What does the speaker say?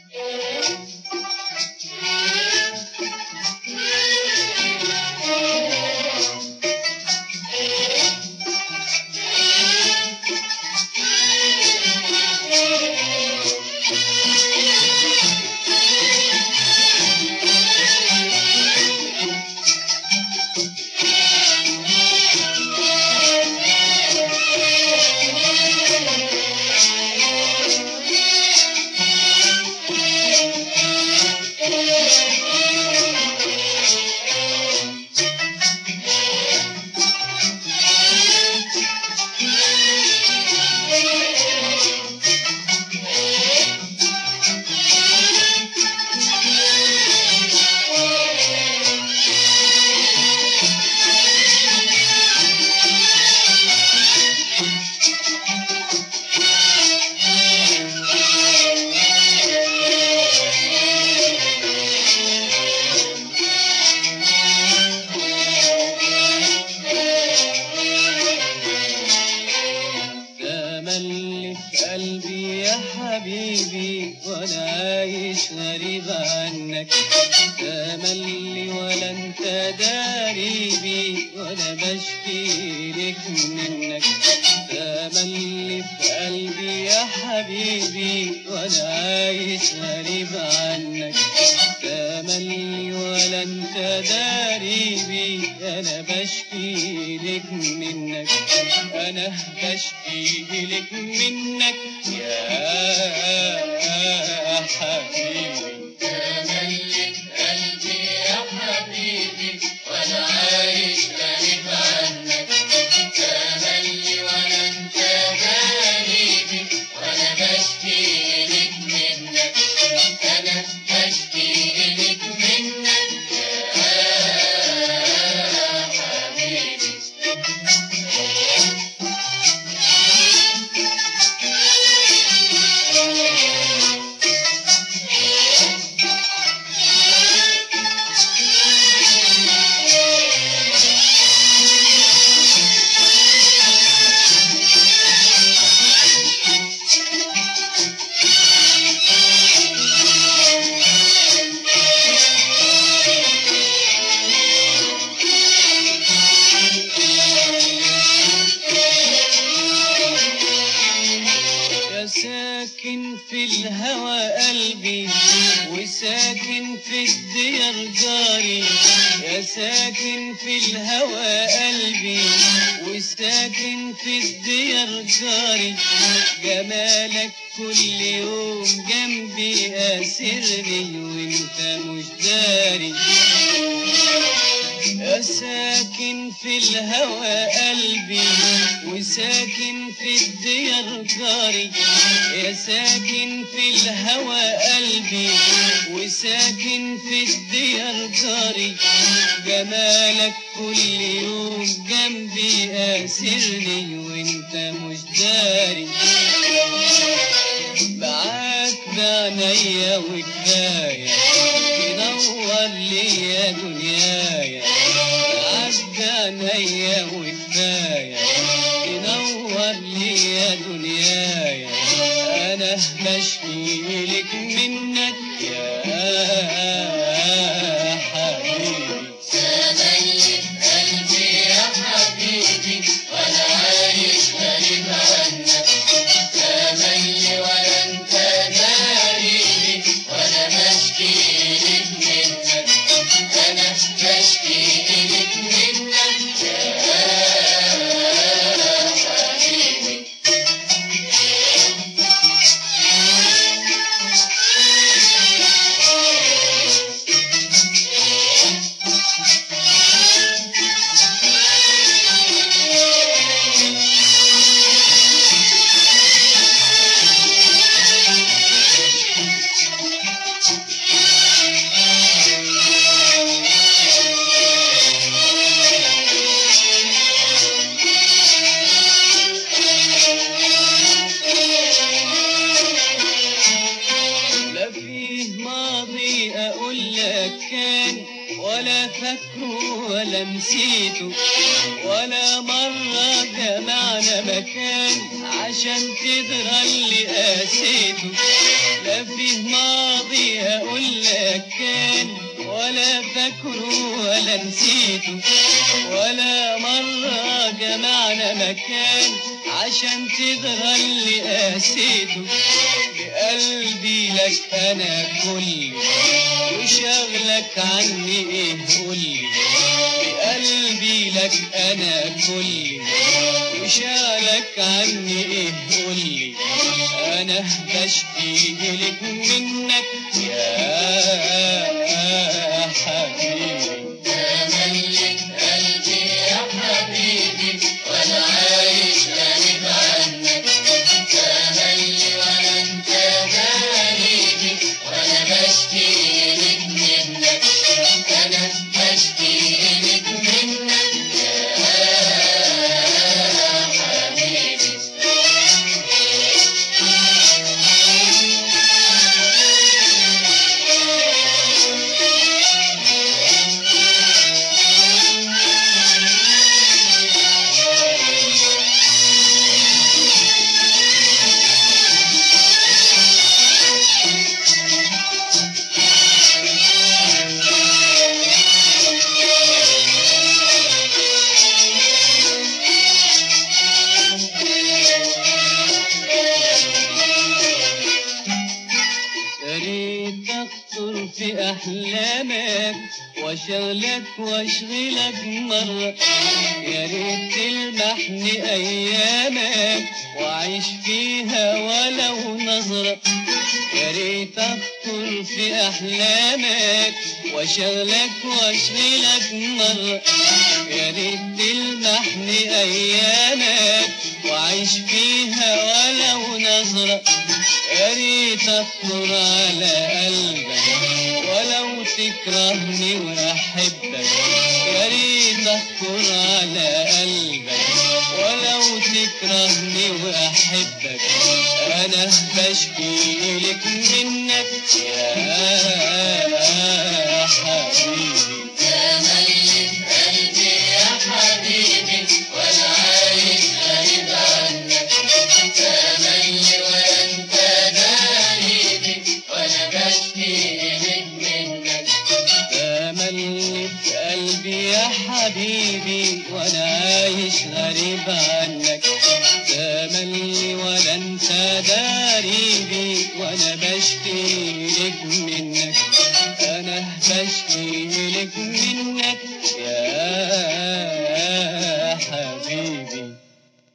تملي في قلبي يا حبيبي وانا عايش غريب عنك تملي ولا انت داري بي وانا بشكي لك منك تملي في قلبي يا حبيبي وانا عايش غريب عنك تملي ولا انت داري بي انا بشكي لك منك انا بشكي لك منك يا حبيبي تملك قلبي يا حبيبي وانا عايش غريب عنك تملي ولا انت غريبي وانا بشكي لك منك انا بشكي لك منك يا حبيبي يا ساكن في الهوى قلبي وساكن في الديار جاري يا ساكن في الهوى قلبي وساكن في الديار جاري جمالك كل يوم جنبي أسرني وانت مش داري يا ساكن في الهوى قلبي وساكن في الديار جاري يا ساكن في الهوى قلبي وساكن في الديار جاري جمالك كل يوم جنبي أسرني وانت مش داري معاك بعنايا وكفاية تنور لي يا دنيايا معاك بعنايا وكفاية تنور لي يا دنيايا أنا بشكي لك منك يا حبيبي تملك قلبي يا حبيبي وانا عايش غريب عنك تملي ولا انت داريني وانا بشكي لك منك انا بشكي لك منك يا حبيبي لا فيه ماضي اقول لك كان ولا فاكره ولا نسيته ولا مرة جمعنا مكان عشان تدرى اللي قاسيته لا فيه ماضي فاكره ولا نسيته ولا مرة جمعنا مكان عشان تدرى اللي قاسيته بقلبي لك انا كلي وشغلك عني ايه قولي بقلبي لك انا كلي وشغلك عني ايه قولي انا بشكي لك منك يا حبيبي تملك قلبي يا حبيبي وانا عايش غريب عنك تملي وانا انت غريبي وانا بشكي لك منك انا بشكي لك منك يا حبيبي يا ريت اخطر في احلامك واشغلك واشغلك مرة يا ريت تلمحني ايامك واعيش فيها ولو نظرة يا ريت اخطر في احلامك واشغلك واشغلك مرة يا ريت تلمحني ايامك واعيش فيها ولو نظرة يا ريت اخطر على قلبك ولو تكرهني واحبك يا ريت اخطر على قلبك ولو تكرهني واحبك انا بشكي لك منك يا حبيبي تملك قلبي يا حبيبي وانا عايش غريب عنك تملي وانت غريبي وانا بشكي لك منك تملي في قلبي يا حبيبي وانا عايش غريب عنك تملي ولا انت داريبي وانا بشكي